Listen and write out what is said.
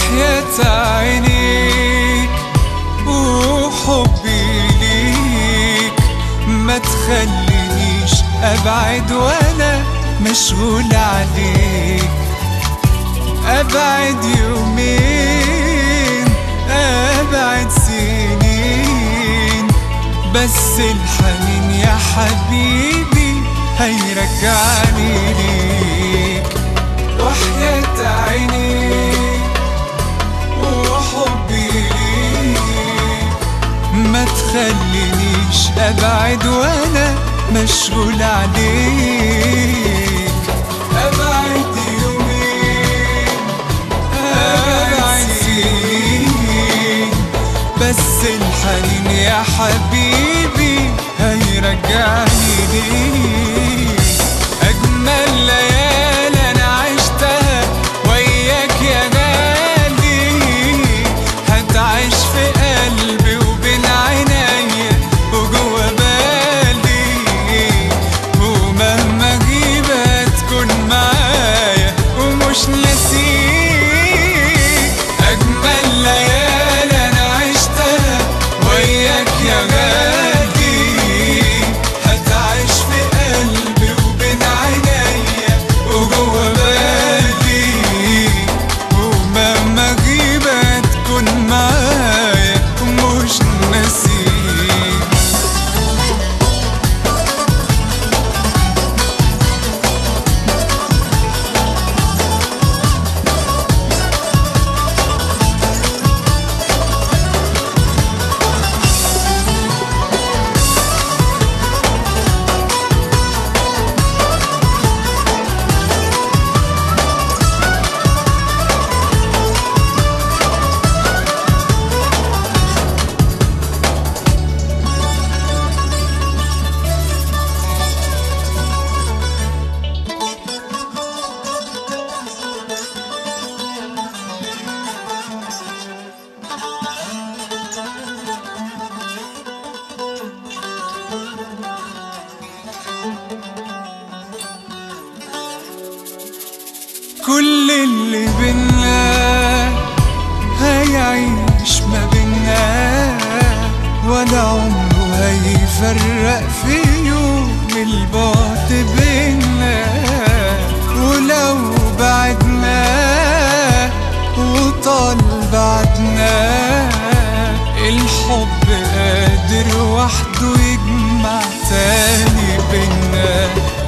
وحياة عينيك وحبي ليك ما تخلينيش ابعد وانا مشغول عليك ابعد يومين ابعد سنين بس الحنين يا حبيبي هيرجعني ليك وحياة عينيك وحبي ليك ما تخلينيش ابعد وانا مشغول عليك ابعد يومين ابعد سنين بس الحنين يا حبيبي هيرجعني ليك اجمل ليالي انا عشتها وياك يا غالي هتعيش في قلبي وبين عينيا وجوا بالي ومهما اجيب هتكون معايا ومش ناسيك اجمل ليالي انا عشتها وياك يا غالي هتعيش في قلبي وبين عينيا وجوا بالي ومهما اجيب هتكون معايا ومش ناسيك كل اللي بينا هيعيش ما بينا ولا عمره هيفرق في يوم البعد بينا ولو بعدنا وطال بعدنا الحب قادر وحده يجمع تاني بينا